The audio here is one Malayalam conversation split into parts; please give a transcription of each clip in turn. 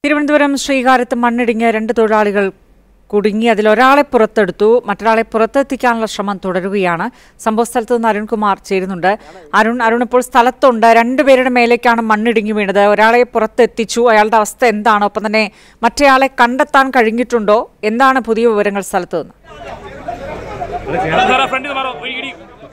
തിരുവനന്തപുരം ശ്രീകാര്യത്ത് മണ്ണിടിഞ്ഞ് രണ്ട് തൊഴിലാളികൾ കുടുങ്ങി അതിലൊരാളെ പുറത്തെടുത്തു മറ്റൊരാളെ പുറത്തെത്തിക്കാനുള്ള ശ്രമം തുടരുകയാണ് സംഭവസ്ഥലത്ത് നിന്ന് അരുൺകുമാർ ചേരുന്നുണ്ട് അരുൺ അരുൺ ഇപ്പോൾ സ്ഥലത്തുണ്ട് രണ്ടുപേരുടെ മേലേക്കാണ് മണ്ണിടിഞ്ഞു വീണത് ഒരാളെ പുറത്തെത്തിച്ചു അയാളുടെ അവസ്ഥ എന്താണ് ഒപ്പം തന്നെ മറ്റേയാളെ കണ്ടെത്താൻ കഴിഞ്ഞിട്ടുണ്ടോ എന്താണ് പുതിയ വിവരങ്ങൾ സ്ഥലത്ത് നിന്ന് സാറേ ഫ്രണ്ടിൽ മാറോ ഇടി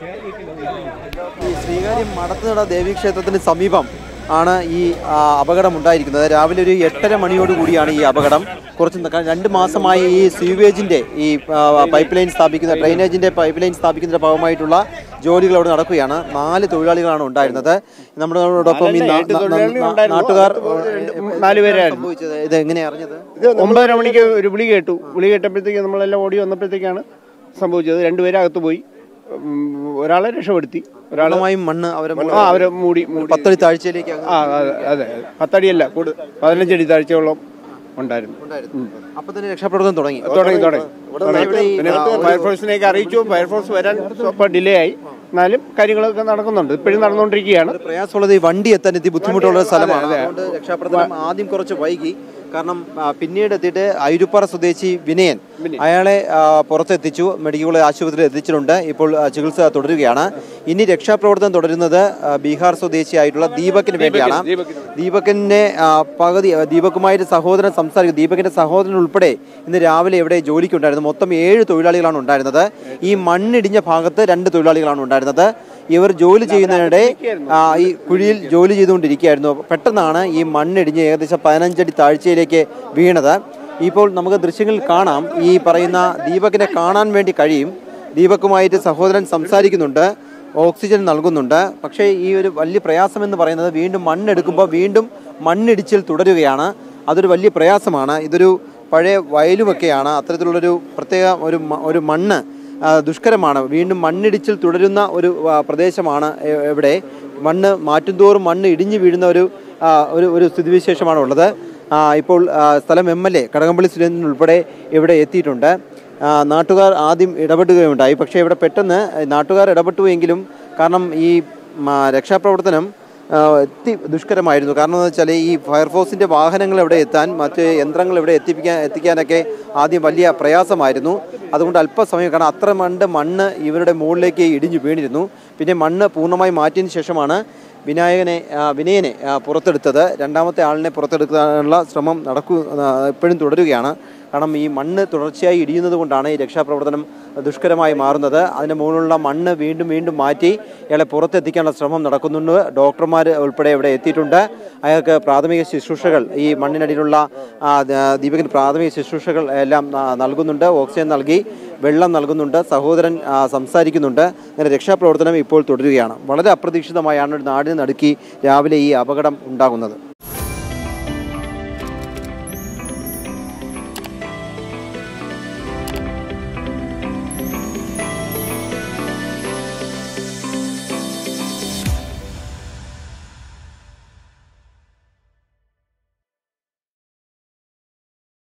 ഈ ശ്രീകാര്യം മടത്തുനട ദേവീക്ഷേത്രത്തിന് സമീപം ആണ് ഈ ആ, അപകടം ഉണ്ടായിരിക്കുന്നത് രാവിലെ ഒരു എട്ടര മണിയോട് കൂടിയാണ് ഈ അപകടം കുറച്ച് ന- രണ്ട് മാസമായി ഈ സ്വീവേജിന്റെ ഈ ആ, പൈപ്പ് ലൈൻ സ്ഥാപിക്കുന്ന ഡ്രെയിനേജിന്റെ പൈപ്പ് ലൈൻ സ്ഥാപിക്കുന്നതിന്റെ ഭാഗമായിട്ടുള്ള ജോലികൾ അവിടെ നടക്കുകയാണ് നാല് തൊഴിലാളികളാണ് ഉണ്ടായിരുന്നത് നമ്മളോടൊപ്പം ഈ നാ- നാ- നാ- നാട്ടുകാർ നാല് പേരായിരുന്നു സംഭവിച്ചത് ഇത് എങ്ങനെയാ അറിഞ്ഞത് ഒമ്പതര മണിക്ക് ഒരു വിളി കേട്ടു വിളി കേട്ടപ്പോഴത്തേക്ക് നമ്മളെല്ലാം ഓടി വന്നപ്പോഴത്തേക്കാണ് സംഭവിച്ചത് രണ്ടുപേരും അകത്ത് പോയി ഉം, ഒരാളെ രക്ഷപ്പെടുത്തി ഒരാളെ പൂർണ്ണമായും മണ്ണ് അവരെ ആ അവരെ മൂടി മൂടി പത്തടി താഴ്ചയിലേക്ക് അങ്ങ് ആ അതെ അതെ പത്തടിയല്ല കൂടുതൽ പതിനഞ്ചടി താഴ്ചയോളം ഉണ്ടായിരുന്നു ഉണ്ടായിരുന്നു അപ്പൊ തന്നെ രക്ഷാപ്രവർത്തനം തുടങ്ങി തുടങ്ങി തുടങ്ങി തുടങ്ങി. ഇവിടെ ഈ, പിന്നെ ഫയർഫോഴ്സിനെയൊക്കെ അറിയിച്ചു ഫയർഫോഴ്സ് വരാൻ സ്വല്പം ഡിലേ ആയി എന്നാലും കാര്യങ്ങളൊക്കെ നടക്കുന്നുണ്ട് ഇപ്പോഴും നടന്നുകൊണ്ടിരിക്കുകയാണ് ഒരു പ്രയാസമുള്ളത് ഈ വണ്ടി എത്താൻ എത്തി ബുദ്ധിമുട്ടുള്ള ഒരു സ്ഥലമാണ് അതുകൊണ്ട് രക്ഷാപ്രവർത്തനം ആദ്യം കുറച്ച് വൈകി കാരണം ആ, പിന്നീട് എത്തിയിട്ട് അയിരുപ്പാറ സ്വദേശി വിനയൻ അയാളെ ആ, പുറത്തെത്തിച്ചു മെഡിക്കൽ കോളേജ് ആശുപത്രിയിൽ എത്തിച്ചിട്ടുണ്ട് ഇപ്പോൾ ആ, ചികിത്സ തുടരുകയാണ് ഇനി രക്ഷാപ്രവർത്തനം തുടരുന്നത് ആ, ബീഹാർ സ്വദേശിയായിട്ടുള്ള ദീപകിന് വേണ്ടിയാണ് ദീപകിനെ ആ, പകുതി ആ, ദീപകുമായിട്ട് സഹോദരൻ സംസാരിക്കും ദീപകിന്റെ സഹോദരൻ ഉൾപ്പെടെ ഇന്ന് രാവിലെ ഇവിടെ ജോലിക്കുണ്ടായിരുന്നു മൊത്തം ഏഴ് തൊഴിലാളികളാണ് ഉണ്ടായിരുന്നത് ഈ മണ്ണിടിഞ്ഞ ഭാഗത്ത് രണ്ട് തൊഴിലാളികളാണ് ഉണ്ടായിരുന്നത് ഇവർ ജോലി ചെയ്യുന്നതിനിടെ ആ, ഈ കുഴിയിൽ ജോലി ചെയ്തുകൊണ്ടിരിക്കുകയായിരുന്നു പെട്ടെന്നാണ് ഈ മണ്ണിടിഞ്ഞ് ഏകദേശം പതിനഞ്ചടി താഴ്ചയിലേക്ക് വീണത് ഇപ്പോൾ നമുക്ക് ദൃശ്യങ്ങളിൽ കാണാം ഈ പറയുന്ന ദീപകിനെ കാണാൻ വേണ്ടി കഴിയും ദീപക്കുമായിട്ട് സഹോദരൻ സംസാരിക്കുന്നുണ്ട് ഓക്സിജൻ നൽകുന്നുണ്ട് പക്ഷേ ഈ ഒരു വലിയ പ്രയാസം എന്ന് പറയുന്നത് വീണ്ടും മണ്ണെടുക്കുമ്പോൾ വീണ്ടും മണ്ണിടിച്ചിൽ തുടരുകയാണ് അതൊരു വലിയ പ്രയാസമാണ് ഇതൊരു പഴയ വയലുമൊക്കെയാണ് അത്തരത്തിലുള്ളൊരു പ്രത്യേക ഒരു മ- ഒരു മണ്ണ് ആ, ദുഷ്കരമാണ് വീണ്ടും മണ്ണിടിച്ചിൽ തുടരുന്ന ഒരു ആ, പ്രദേശമാണ് എ- എവിടെ മണ്ണ് മാറ്റുംതോറും മണ്ണ് ഇടിഞ്ഞു വീഴുന്ന ഒരു ആ, ഒരു ഒരു സ്ഥിതിവിശേഷമാണ് ഉള്ളത് ആ, ഇപ്പോൾ ആ, സ്ഥലം M L A Kadakampally Surendran ഉൾപ്പെടെ ഇവിടെ എത്തിയിട്ടുണ്ട് ആ, നാട്ടുകാർ ആദ്യം ഇടപെടുകയുണ്ടായി പക്ഷേ ഇവിടെ പെട്ടെന്ന് നാട്ടുകാർ ഇടപെട്ടു എങ്കിലും കാരണം ഈ മ, രക്ഷാപ്രവർത്തനം ആ, എത്തി ദുഷ്കരമായിരുന്നു കാരണം എന്ന് വെച്ചാൽ ഈ ഫയർഫോഴ്സിൻ്റെ വാഹനങ്ങൾ ഇവിടെ എത്താൻ മറ്റ് യന്ത്രങ്ങൾ ഇവിടെ എത്തിപ്പിക്കാൻ എത്തിക്കാനൊക്കെ ആദ്യം വലിയ പ്രയാസമായിരുന്നു അതുകൊണ്ട് അല്പസമയം കാരണം അത്ര മണ്ട് മണ്ണ് ഇവരുടെ മുകളിലേക്ക് ഇടിഞ്ഞു വീണിരുന്നു പിന്നെ മണ്ണ് പൂർണ്ണമായി മാറ്റിയതിന് ശേഷമാണ് വിനായകനെ ആ, വിനയനെ ആ, പുറത്തെടുത്തത് രണ്ടാമത്തെ ആളിനെ പുറത്തെടുക്കാനുള്ള ശ്രമം നടക്കു ആ, ഇപ്പോഴും തുടരുകയാണ് കാരണം ഈ മണ്ണ് തുടർച്ചയായി ഇടിയുന്നത് കൊണ്ടാണ് ഈ രക്ഷാപ്രവർത്തനം ദുഷ്കരമായി മാറുന്നത് അതിന് മുകളിലുള്ള മണ്ണ് വീണ്ടും വീണ്ടും മാറ്റി ഇയാളെ പുറത്തെത്തിക്കാനുള്ള ശ്രമം നടക്കുന്നുണ്ട് ഡോക്ടർമാർ ഉൾപ്പെടെ ഇവിടെ എത്തിയിട്ടുണ്ട് അയാൾക്ക് പ്രാഥമിക ശുശ്രൂഷകൾ ഈ മണ്ണിനടിയിലുള്ള ആ, ദ- ദീപകിന് പ്രാഥമിക ശുശ്രൂഷകൾ എല്ലാം ആ, നൽകുന്നുണ്ട് ഓക്സിജൻ നൽകി വെള്ളം നൽകുന്നുണ്ട് സഹോദരൻ ആ, സംസാരിക്കുന്നുണ്ട് അങ്ങനെ രക്ഷാപ്രവർത്തനം ഇപ്പോൾ തുടരുകയാണ് വളരെ അപ്രതീക്ഷിതമായാണ് ഒരു നാടിന് നടുക്കി രാവിലെ ഈ അപകടം ഉണ്ടാകുന്നത്